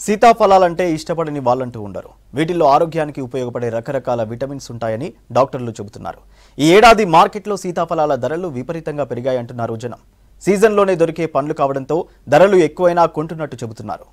సీతాఫలాలంటే ఇష్టపడని వాళ్ళంటూ ఉండరు వీటిల్లో ఆరోగ్యానికి ఉపయోగపడే రకరకాల విటమిన్స్ ఉంటాయని డాక్టర్లు చెబుతున్నారు ఈ ఏడాది మార్కెట్లో సీతాఫలాల ధరలు విపరీతంగా పెరిగాయంటున్నారు జనం సీజన్లోనే దొరికే పండ్లు కావడంతో ధరలు ఎక్కువైనా కొంటున్నట్టు చెబుతున్నారు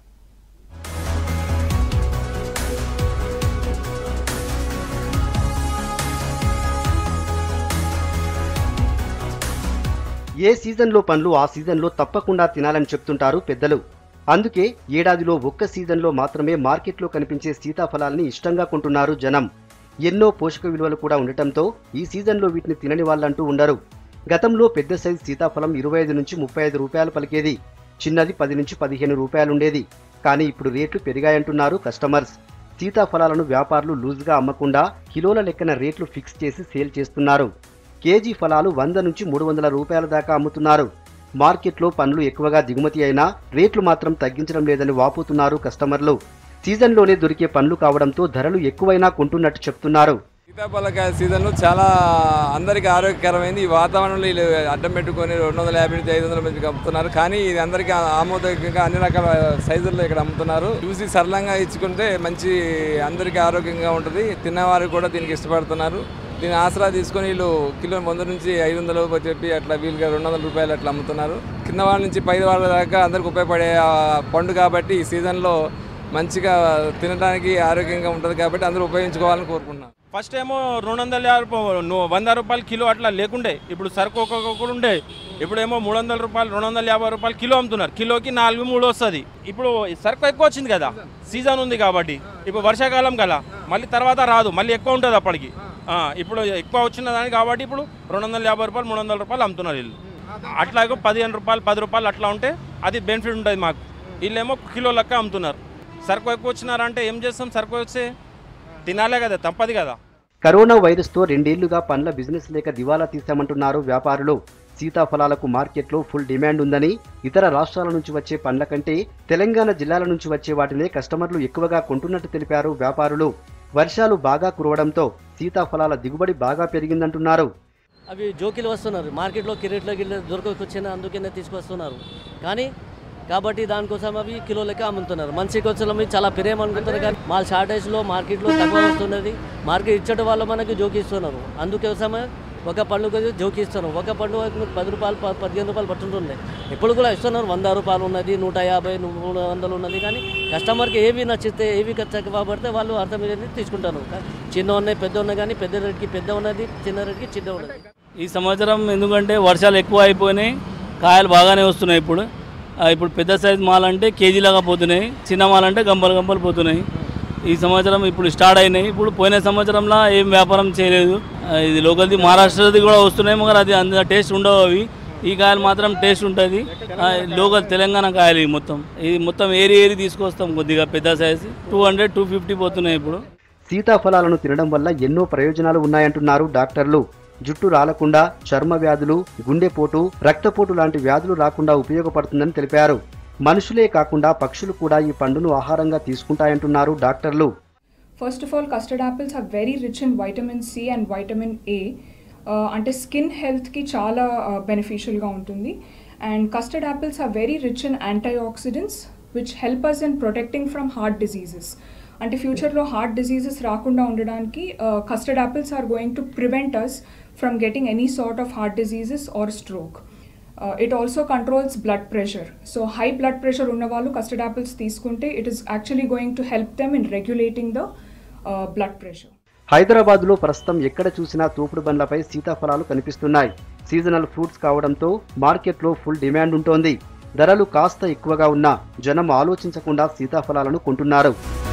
ఏ సీజన్లో పండ్లు ఆ సీజన్లో తప్పకుండా తినాలని చెప్తుంటారు పెద్దలు అందుకే ఏడాదిలో ఒక్క సీజన్లో మాత్రమే మార్కెట్లో కనిపించే సీతాఫలాల్ని ఇష్టంగా కొంటున్నారు జనం ఎన్నో పోషక విలువలు కూడా ఉండటంతో ఈ సీజన్లో వీటిని తినని వాళ్ళంటూ ఉండరు గతంలో పెద్ద సైజు సీతాఫలం ఇరవై ఐదు నుంచి ముప్పై ఐదు రూపాయలు పలికేది చిన్నది పది నుంచి పదిహేను రూపాయలు ఉండేది కానీ ఇప్పుడు రేట్లు పెరిగాయంటున్నారు కస్టమర్స్ సీతాఫలాలను వ్యాపారులు లూజ్గా అమ్మకుండా కిలోల లెక్కన రేట్లు ఫిక్స్ చేసి సేల్ చేస్తున్నారు కేజీ ఫలాలు వంద నుంచి మూడు వందల రూపాయల దాకా అమ్ముతున్నారు మార్కెట్లో పండ్లు ఎక్కువగా దిగుమతి అయినా రేట్లు మాత్రం తగ్గించడం లేదని వాపోతున్నారు కస్టమర్లు సీజన్లోనే దొరికే పండ్లు కావడంతో ధరలు ఎక్కువైనా కొంటున్నట్టు చెప్తున్నారు సీతాఫలకాయ సీజన్ చాలా అందరికీ ఆరోగ్యకరమైంది ఈ వాతావరణంలో వీళ్ళు అడ్డం పెట్టుకొని రెండు వందల యాభై నుంచి ఐదు వందల మందికి అమ్ముతున్నారు కానీ ఇది అందరికీ ఆమోదయోగ్యంగా అన్ని రకాల సైజుల్లో ఇక్కడ అమ్ముతున్నారు చూసి సరళంగా ఇచ్చుకుంటే మంచి అందరికీ ఆరోగ్యంగా ఉంటుంది తిన్నవారు కూడా దీనికి ఇష్టపడుతున్నారు దీని ఆసరా తీసుకొని వీళ్ళు కిలో వంద నుంచి ఐదు వందలు చెప్పి అట్లా వీలుగా రెండు వందల రూపాయలు అట్లా అమ్ముతున్నారు కింద వాళ్ళ నుంచి పై వాళ్ళ దాకా అందరికి ఉపయోగపడే ఆ పండు కాబట్టి ఈ సీజన్లో మంచిగా తినడానికి ఆరోగ్యంగా ఉంటుంది కాబట్టి అందరూ ఉపయోగించుకోవాలని కోరుకుంటున్నాను ఫస్ట్ ఏమో రెండు వందల యాభై రూపాయలు ను- వంద రూపాయలు కిలో అట్లా లేకుండే ఇప్పుడు సరుకు ఒక్కొక్క కూడా ఉండే ఇప్పుడు ఏమో మూడు వందల రూపాయలు రెండు వందల యాభై రూపాయలు కిలో అమ్ముతున్నారు కిలోకి నాలుగు మూడు వస్తుంది ఇప్పుడు ఈ సరుకు ఎక్కువ వచ్చింది కదా సీజన్ ఉంది కాబట్టి ఇప్పుడు వర్షాకాలం కదా మళ్ళీ తర్వాత రాదు మళ్ళీ ఎక్కువ ఉంటుంది అప్పటికి ఆ, ఇప్పుడు ఎక్కువ వచ్చిన దానికి కాబట్టి ఇప్పుడు రెండు వందల యాభై రూపాయలు మూడు వందల రూపాయలు అమ్ముతున్నారు వీళ్ళు అట్లాగే పదిహేను రూపాయలు పది రూపాయలు అట్లా ఉంటే అది బెనిఫిట్ ఉంటుంది మాకు వీళ్ళేమో కిలో లెక్క అమ్ముతున్నారు సరుకు ఎక్కువ వచ్చినారంటే ఏం చేస్తాం సరుకు వస్తే తినాలే కదా తప్పదు కదా కరోనా వైరస్తో రెండేళ్లుగా పండ్ల బిజినెస్ లేక దివాలా తీశామంటున్నారు వ్యాపారులు సీతాఫలాలకు మార్కెట్లో ఫుల్ డిమాండ్ ఉందని ఇతర రాష్ట్రాల నుంచి వచ్చే పండ్ల కంటే తెలంగాణ జిల్లాల నుంచి వచ్చే వాటినే కస్టమర్లు ఎక్కువగా కొంటున్నట్టు తెలిపారు వ్యాపారులు వర్షాలు బాగా కురవడంతో సీతాఫలాల దిగుబడి బాగా పెరిగిందంటున్నారు అవి జోకిలు వస్తున్నారు మార్కెట్లో కిరీట్లో గిట్ల దొరకొచ్చిన అందుకనే తీసుకొస్తున్నారు కానీ కాబట్టి దానికోసం అవి కిలో లెక్క అమ్ముతున్నారు మనిషికి వచ్చిన చాలా ప్రేమ అనుకుంటారు కానీ మాల్ షార్టేజ్లో మార్కెట్లో తక్కువ వస్తున్నది మార్కెట్ ఇచ్చట వాళ్ళు మనకి జోకిస్తున్నారు అందుకోసమే ఒక పండు జోకిస్తున్నారు ఒక పండు మీకు పది రూపాయలు ప- పదిహేను రూపాయలు పట్టుంటుంది ఇప్పుడు కూడా ఇస్తున్నారు వంద రూపాయలు ఉన్నది నూట యాభై మూడు వందలు ఉన్నది కానీ కస్టమర్కి ఏవి నచ్చితే ఏవి తక్కువ పడితే వాళ్ళు అర్థమయ్యేది తీసుకుంటారు చిన్న ఉన్నాయి పెద్ద ఉన్నాయి కానీ పెద్ద రేటుకి పెద్ద ఉన్నది చిన్న రేటుకి చిన్న ఉన్నది ఈ సంవత్సరం ఎందుకంటే వర్షాలు ఎక్కువ అయిపోయినాయి కాయలు బాగానే వస్తున్నాయి ఇప్పుడు ఆ, ఇప్పుడు పెద్ద సైజ్ మాల్ అంటే కేజీలాగా పోతున్నాయి చిన్న మాల్ అంటే గంపలు గంపలు పోతున్నాయి ఈ సంవత్సరం ఇప్పుడు స్టార్ట్ అయినాయి ఇప్పుడు పోయిన సంవత్సరంలో ఏం వ్యాపారం చేయలేదు ఆ, ఇది లోకల్ది మహారాష్ట్రది కూడా వస్తున్నాయి మరి అది అంత టేస్ట్ ఉండవు అవి ఈ కాయలు మాత్రం టేస్ట్ ఉంటుంది ఆ, లోకల్ తెలంగాణ కాయలు ఇవి మొత్తం ఇది మొత్తం ఏరి ఏరి తీసుకొస్తాం కొద్దిగా పెద్ద size two hundred two fifty పోతున్నాయి ఇప్పుడు సీతాఫలాలను తినడం వల్ల ఎన్నో ప్రయోజనాలు ఉన్నాయంటున్నారు డాక్టర్లు జుట్టు రాలకుండా చర్మ వ్యాధులు గుండెపోటు రక్తపోటు లాంటి వ్యాధులు రాకుండా ఉపయోగపడుతుందని తెలిపారు మనుషులే కాకుండా పక్షులు కూడా ఈ పండును ఆహారంగా తీసుకుంటాయంటున్నారు డాక్టర్లు first of all custard apples are very rich in vitamin C and vitamin A అంటే స్కిన్ హెల్త్కి చాలా బెనిఫిషియల్గా ఉంటుంది and custard apples are very rich in antioxidants which help us in protecting from heart diseases అంటే ఫ్యూచర్లో heart diseases రాకుండా ఉండడానికి custard apples are going to prevent us from getting any sort of heart diseases or stroke it also controls blood pressure so high blood pressure ఉన్న వాళ్ళు custard apples తీసుకుంటే it is actually going to help them in regulating the blood pressure హైదరాబాద్లో ప్రస్తుతం ఎక్కడ చూసినా తోపుడు బండ్లపై సీతాఫలాలు కనిపిస్తున్నాయి సీజనల్ ఫ్రూట్స్ కావడంతో మార్కెట్లో ఫుల్ డిమాండ్ ఉంటోంది ధరలు కాస్త ఎక్కువగా ఉన్నా జనం ఆలోచించకుండా సీతాఫలాలను కొంటున్నారు